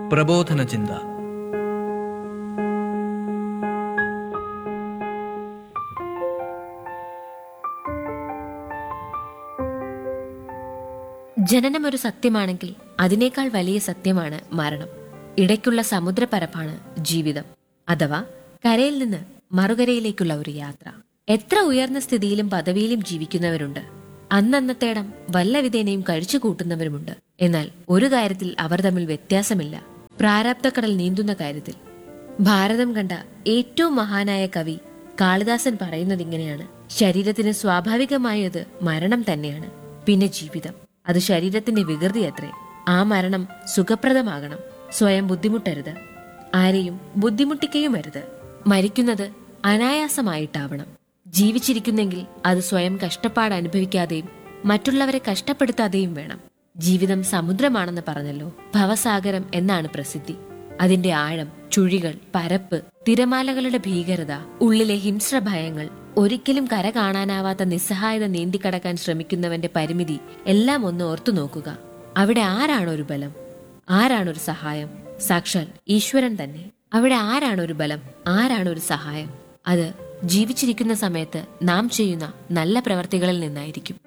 പ്രബോധന ചിന്ത ജനനം ഒരു സത്യമാണെങ്കിൽ അതിനേക്കാൾ വലിയ സത്യമാണ് മരണം ഇടയ്ക്കുള്ള സമുദ്രപരപ്പാണ് ജീവിതം അഥവാ കരയിൽ നിന്ന് മറുകരയിലേക്കുള്ള ഒരു യാത്ര എത്ര ഉയർന്ന സ്ഥിതിയിലും പദവിയിലും ജീവിക്കുന്നവരുണ്ട് അന്നന്നത്തേടം വല്ല വിധേനയും കഴിച്ചു കൂട്ടുന്നവരുമുണ്ട് എന്നാൽ ഒരു കാര്യത്തിൽ അവർ തമ്മിൽ വ്യത്യാസമില്ല പ്രാരാബ്ധക്കടൽ നീന്തുന്ന കാര്യത്തിൽ ഭാരതം കണ്ട ഏറ്റവും മഹാനായ കവി കാളിദാസൻ പറയുന്നത് ഇങ്ങനെയാണ് ശരീരത്തിന് സ്വാഭാവികമായത് മരണം തന്നെയാണ് പിന്നെ ജീവിതം അത് ശരീരത്തിന്റെ വികൃതി അത്രേ ആ മരണം സുഖപ്രദമാകണം സ്വയം ബുദ്ധിമുട്ടരുത് ആരെയും ബുദ്ധിമുട്ടിക്കുകയും അരുത് മരിക്കുന്നത് അനായാസമായിട്ടാവണം ജീവിച്ചിരിക്കുന്നെങ്കിൽ അത് സ്വയം കഷ്ടപ്പാട് അനുഭവിക്കാതെയും മറ്റുള്ളവരെ കഷ്ടപ്പെടുത്താതെയും വേണം ജീവിതം സമുദ്രമാണെന്ന് പറഞ്ഞല്ലോ ഭവസാഗരം എന്നാണ് പ്രസിദ്ധി അതിന്റെ ആഴം ചുഴികൾ പരപ്പ് തിരമാലകളുടെ ഭീകരത ഉള്ളിലെ ഹിംസ്രഭയങ്ങൾ ഒരിക്കലും കര കാണാനാവാത്ത നിസ്സഹായത നീന്തിക്കടക്കാൻ ശ്രമിക്കുന്നവന്റെ പരിമിതി എല്ലാം ഒന്ന് ഓർത്തു നോക്കുക അവിടെ ആരാണൊരു ബലം ആരാണൊരു സഹായം സാക്ഷാൽ ഈശ്വരൻ തന്നെ അവിടെ ആരാണൊരു ബലം ആരാണൊരു സഹായം അത് ജീവിച്ചിരിക്കുന്ന സമയത്ത് നാം ചെയ്യുന്ന നല്ല പ്രവർത്തികളിൽ നിന്നായിരിക്കും